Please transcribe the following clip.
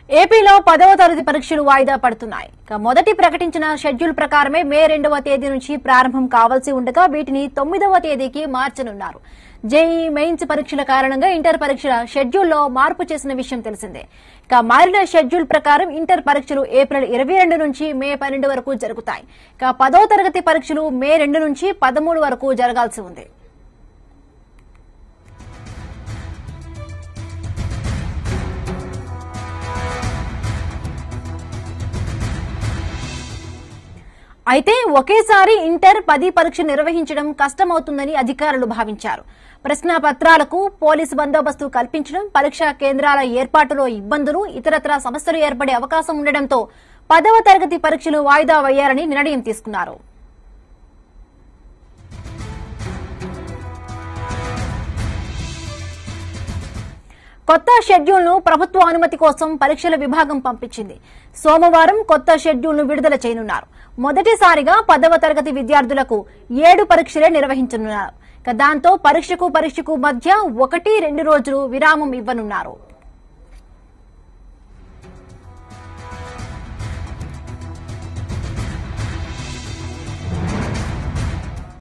ఏపీలో పదవ తరగతి పరీక్షలు వాయిదా పడుతున్నాయి ఇక మొదటి ప్రకటించిన షెడ్యూల్ ప్రకారమే మే రెండవ తేదీ నుంచి ప్రారంభం కావాల్సి ఉండగా వీటిని తొమ్మిదవ తేదీకి మార్చనున్నారు జేఈ మెయిన్స్ పరీక్షల కారణంగా ఇంటర్ పరీక్షల షెడ్యూల్లో మార్పు చేసిన విషయం తెలిసిందే ఇక మారిన షెడ్యూల్ ప్రకారం ఇంటర్ పరీక్షలు ఏప్రిల్ ఇరవై రెండు నుంచి మే పన్నెండు వరకు జరుగుతాయి ఇక పదవ తరగతి పరీక్షలు మే రెండు నుంచి పదమూడు వరకు జరగాల్సి ఉంది అయితే ఒకేసారి ఇంటర్ పది పరీక్ష నిర్వహించడం కష్టమవుతుందని అధికారులు భావించారు ప్రశ్న పత్రాలకు పోలీసు బందోబస్తు కల్పించడం పరీక్షా కేంద్రాల ఏర్పాటులో ఇబ్బందులు ఇతరత్ర సమస్యలు ఏర్పడే అవకాశం ఉండడంతో పదవ తరగతి పరీక్షలు వాయిదా వేయాలని నిర్ణయం తీసుకున్నారు కొత్త షెడ్యూల్ ను ప్రభుత్వ అనుమతి కోసం పరీక్షల విభాగం పంపించింది సోమవారం కొత్త షెడ్యూల్ ను విడుదల చేయనున్నారు మొదటిసారిగా పదవ తరగతి విద్యార్థులకు ఏడు పరీక్షలే నిర్వహించనున్నారు ఇక దాంతో పరీక్షకు పరీక్షకు మధ్య ఒకటి రెండు రోజులు విరామం ఇవ్వనున్నారు